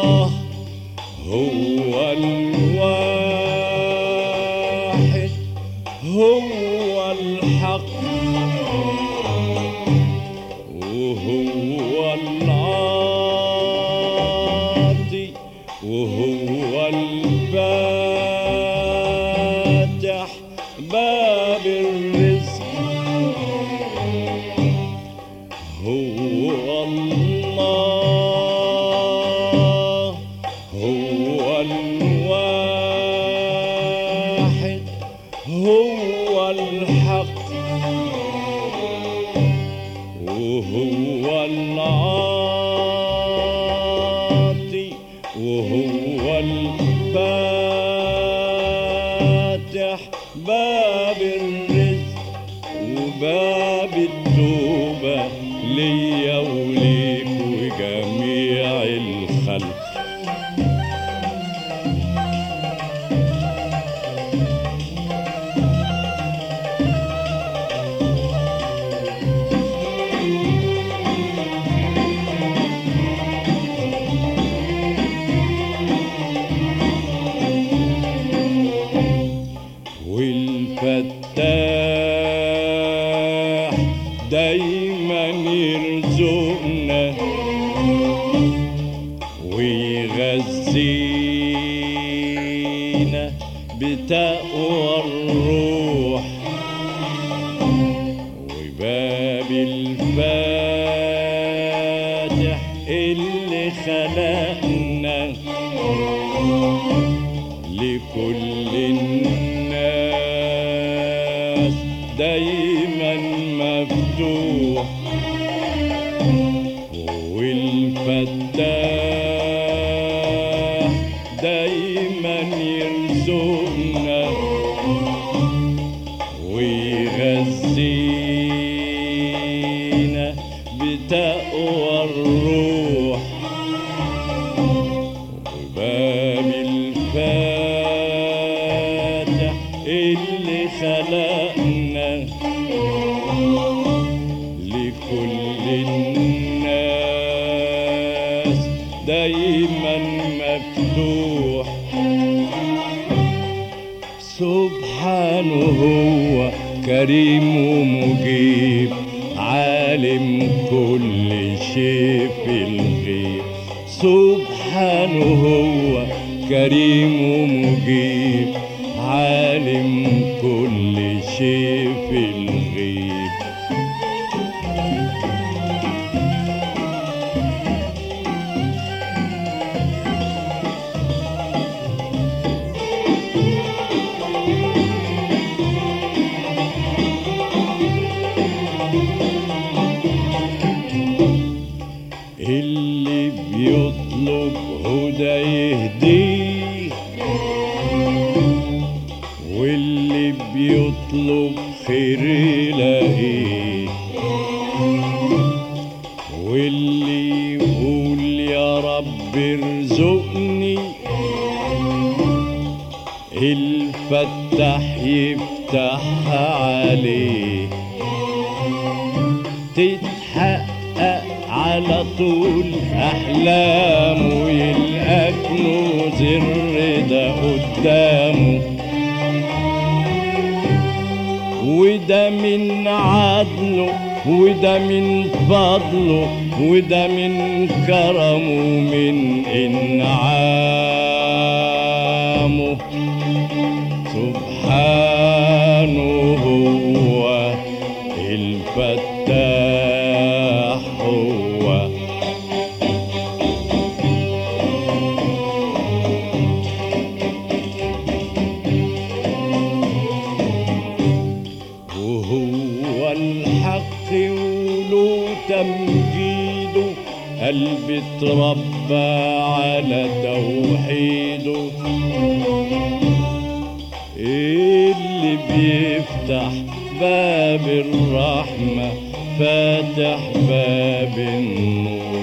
الله هو الواحد هو الحق وهو العاطي وهو الفاتح باب الرزق هو الله هو الواحد هو الحق وهو العاطي وهو الفاتح باب الرزق وباب التوبة ليا وليك وجميع الخلق والفتاح دايما يرزقنا ويغذينا بتقوى الروح وباب الفاتح اللي خلقنا لكل الناس دايما مفتوح والفتاح دايما يرزقنا ويغذينا بتقوى الروح وباب الفاتح اللي خلقنا لكل الناس دايما مفتوح سبحانه هو كريم ومجيب عالم كل شيء في الغيب سبحانه هو كريم ومجيب عالم كل شيء في الغيب اللي بيطلب هدى يهديه واللي بيطلب خير يلاقيه واللي يقول يا رب ارزقني الفتح يفتح عليه تتحقق على طول أحلامه يلقى كنوز الرضا قدامه وده من عدله وده من فضله وده من كرمه من إنعامه سبحانه هو الفتاح هو وهو الحق وله تمجيده قلبي اتربى على توحيده اللي بيفتح باب الرحمة فاتح باب النور